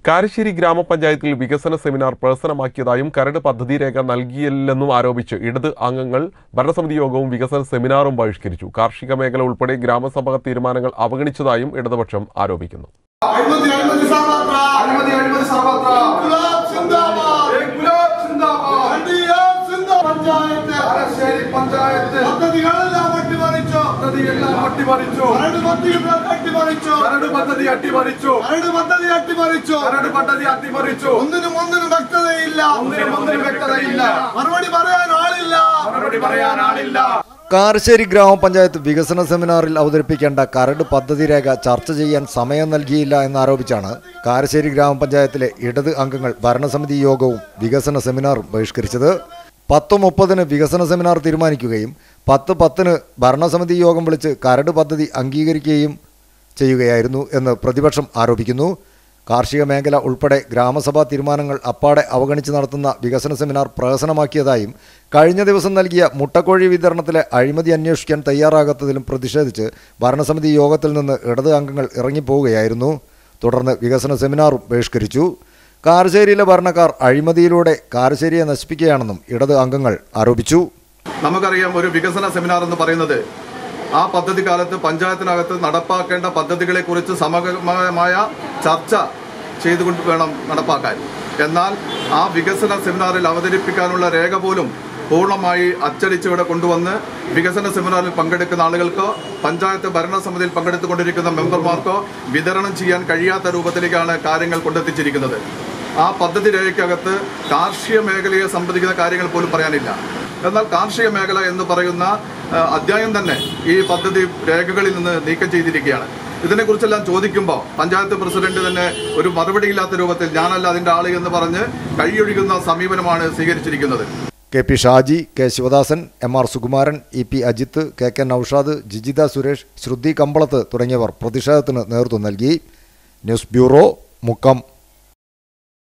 കാരശ്ശേരി ഗ്രാമപഞ്ചായത്തിൽ വികസന സെമിനാർ പ്രവർത്തനമാക്കിയതായും കരട് പദ്ധതി രേഖ നൽകിയില്ലെന്നും ആരോപിച്ച് ഇടത് അംഗങ്ങൾ ഭരണസമിതി യോഗവും വികസന സെമിനാറും ബഹിഷ്കരിച്ചു കാർഷിക മേഖല ഉൾപ്പെടെ ഗ്രാമസഭ തീരുമാനങ്ങൾ അവഗണിച്ചതായും ഇടതുപക്ഷം ആരോപിക്കുന്നു അഴിമതി അഴിമതി സർവത്ര അഴിമതി അഴിമതി സർവത്ര ഗുലാബ് സിന്ദാബാദ് ഗുലാബ് സിന്ദാബാദ് അടിയാം സിന്ദാ പഞ്ചായത്ത് കാരശ്ശേരി പഞ്ചായത്ത് പദ്ധതികളെല്ലാം അട്ടിമറിച്ചു പദ്ധതിയെല്ലാം അട്ടിമറിച്ചു കരട് പദ്ധതി അട്ടിമറിച്ചു കരട് പദ്ധതി അട്ടിമറിച്ചു കരട് പദ്ധതി അട്ടിമറിച്ചു കരട് പദ്ധതി അട്ടിമറിച്ചു ഒന്നിനും ഒന്നിനും വ്യക്തതയില്ല ഒന്നിനും ഒന്നിനും വ്യക്തതയില്ല മറുപടി പറയാൻ ആളില്ല മറുപടി പറയാൻ ആളില്ല കാരശ്ശേരി ഗ്രാമപഞ്ചായത്ത് വികസന സെമിനാറിൽ അവതരിപ്പിക്കേണ്ട കരട് പദ്ധതി രേഖ ചർച്ച ചെയ്യാൻ സമയം നൽകിയില്ല എന്നാരോപിച്ചാണ് കാരശ്ശേരി ഗ്രാമപഞ്ചായത്തിലെ ഇടത് അംഗങ്ങൾ ഭരണസമിതി യോഗവും വികസന സെമിനാറും ബഹിഷ്കരിച്ചത് പത്ത് മുപ്പതിന് വികസന സെമിനാർ തീരുമാനിക്കുകയും പത്ത് പത്തിന് ഭരണസമിതി യോഗം വിളിച്ച് കരട് പദ്ധതി അംഗീകരിക്കുകയും ചെയ്യുകയായിരുന്നു എന്ന് പ്രതിപക്ഷം ആരോപിക്കുന്നു കാർഷിക മേഖല ഉൾപ്പെടെ ഗ്രാമസഭാ തീരുമാനങ്ങൾ അപ്പാടെ അവഗണിച്ച് നടത്തുന്ന വികസന സെമിനാർ പ്രഹസനമാക്കിയതായും കഴിഞ്ഞ ദിവസം നൽകിയ മുട്ടക്കോഴി വിതരണത്തിലെ അഴിമതി അന്വേഷിക്കാൻ തയ്യാറാകാത്തതിലും പ്രതിഷേധിച്ച് ഭരണസമിതി യോഗത്തിൽ നിന്ന് ഇടത് അംഗങ്ങൾ ഇറങ്ങിപ്പോവുകയായിരുന്നു തുടർന്ന് വികസന സെമിനാറും ബഹിഷ്കരിച്ചു കാരശ്ശേരിയിലെ ഭരണക്കാർ അഴിമതിയിലൂടെ കാരശ്ശേരിയെ നശിപ്പിക്കുകയാണെന്നും ഇടത് അംഗങ്ങൾ ആരോപിച്ചു നമുക്കറിയാം ഒരു വികസന സെമിനാർ എന്ന് പറയുന്നത് ആ പദ്ധതി കാലത്ത് പഞ്ചായത്തിനകത്ത് നടപ്പാക്കേണ്ട പദ്ധതികളെ കുറിച്ച് സമഗ്രമായ ചർച്ച ചെയ്തുകൊണ്ട് വേണം നടപ്പാക്കാൻ എന്നാൽ ആ വികസന സെമിനാറിൽ അവതരിപ്പിക്കാനുള്ള രേഖ പോലും പൂർണ്ണമായി അച്ചടിച്ച് ഇവിടെ കൊണ്ടുവന്ന് വികസന സെമിനാറിൽ പങ്കെടുക്കുന്ന ആളുകൾക്കോ പഞ്ചായത്ത് ഭരണസമിതിയിൽ പങ്കെടുത്തുകൊണ്ടിരിക്കുന്ന മെമ്പർമാർക്കോ വിതരണം ചെയ്യാൻ കഴിയാത്ത രൂപത്തിലേക്കാണ് കാര്യങ്ങൾ കൊണ്ടെത്തിച്ചിരിക്കുന്നത് ആ പദ്ധതി രേഖയ്ക്കകത്ത് കാർഷിക മേഖലയെ സംബന്ധിക്കുന്ന കാര്യങ്ങൾ പോലും പറയാനില്ല എന്നാൽ കാർഷിക മേഖല എന്ന് പറയുന്ന ആ, അധ്യായം തന്നെ ഈ പദ്ധതി രേഖകളിൽ നിന്ന് നീക്കം ചെയ്തിരിക്കുകയാണ് ഇതിനെക്കുറിച്ചെല്ലാം ചോദിക്കുമ്പോൾ പഞ്ചായത്ത് പ്രസിഡന്റ് തന്നെ ഒരു മറുപടിയില്ലാത്ത രൂപത്തിൽ ഞാനല്ല അതിൻ്റെ ആള് എന്ന് പറഞ്ഞ് കൈയൊഴുകുന്ന സമീപനമാണ് സ്വീകരിച്ചിരിക്കുന്നത് K P Shaji K Sivadasan M R Sukumaran E P Ajith K K Naushad Jijitha Suresh Sruthi Kampalath തുടങ്ങിയവർ പ്രതിഷേധത്തിന് നേതൃത്വം നൽകി ന്യൂസ് ബ്യൂറോ മുക്കം